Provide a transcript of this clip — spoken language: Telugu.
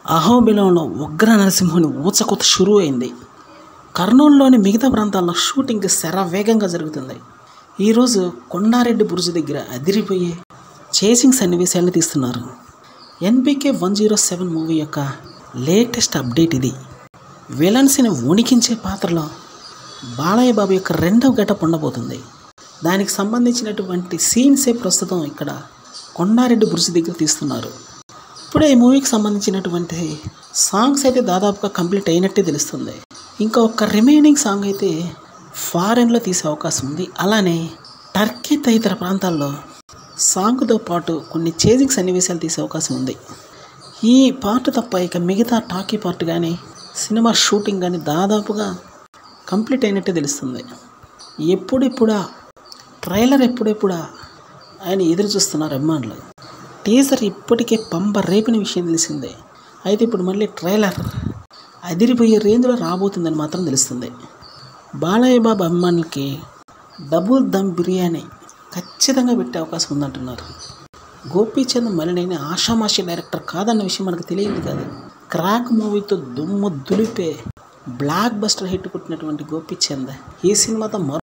అహోబిలంలో ఉగ్ర నరసింహుని ఊచకొత షురూ అయింది కర్నూలులోని మిగతా ప్రాంతాల్లో షూటింగ్ శరవేగంగా జరుగుతుంది ఈరోజు కొండారెడ్డి బురుజు దగ్గర అదిరిపోయే చేసింగ్ సన్నివేశాలను తీస్తున్నారు NBK one zero seven movie యొక్క లేటెస్ట్ అప్డేట్ ఇది విలన్స్ని వణికించే పాత్రలో బాలయ్య బాబు యొక్క రెండవ గెటప్ ఉండబోతుంది దానికి సంబంధించినటువంటి సీన్సే ప్రస్తుతం ఇక్కడ కొండారెడ్డి బురుజు దగ్గర తీస్తున్నారు ఇప్పుడే ఈ మూవీకి సంబంధించినటువంటి సాంగ్స్ అయితే దాదాపుగా కంప్లీట్ అయినట్టే తెలుస్తుంది ఇంకా ఒక్క రిమైనింగ్ సాంగ్ అయితే ఫారెన్లో తీసే అవకాశం ఉంది అలానే టర్కీ తదితర ప్రాంతాల్లో సాంగ్తో పాటు కొన్ని చేజింగ్ సన్నివేశాలు తీసే అవకాశం ఉంది ఈ పార్ట్ తప్ప ఇక మిగతా టాకీ పార్ట్ కానీ సినిమా షూటింగ్ కానీ దాదాపుగా కంప్లీట్ అయినట్టే తెలుస్తుంది ఎప్పుడెప్పుడా ట్రైలర్ ఎప్పుడెప్పుడా ఆయన ఎదురు చూస్తున్నారు అభిమానులు టీజర్ ఇప్పటికే పంప రేపిన విషయం తెలిసిందే అయితే ఇప్పుడు మళ్ళీ ట్రైలర్ అదిరిపోయే రేంజ్లో రాబోతుందని మాత్రం తెలుస్తుంది బాలయ్య బాబు అభిమానులకి డబుల్ దమ్ బిర్యానీ ఖచ్చితంగా పెట్టే అవకాశం ఉందంటున్నారు గోపీచంద్ మలినేని ఆషామాషి డైరెక్టర్ కాదన్న విషయం మనకు తెలియదు కాదు క్రాక్ మూవీతో దుమ్ము దులిపే బ్లాక్ బస్టర్ హిట్ కొట్టినటువంటి గోపీచంద్ ఈ సినిమాతో మరో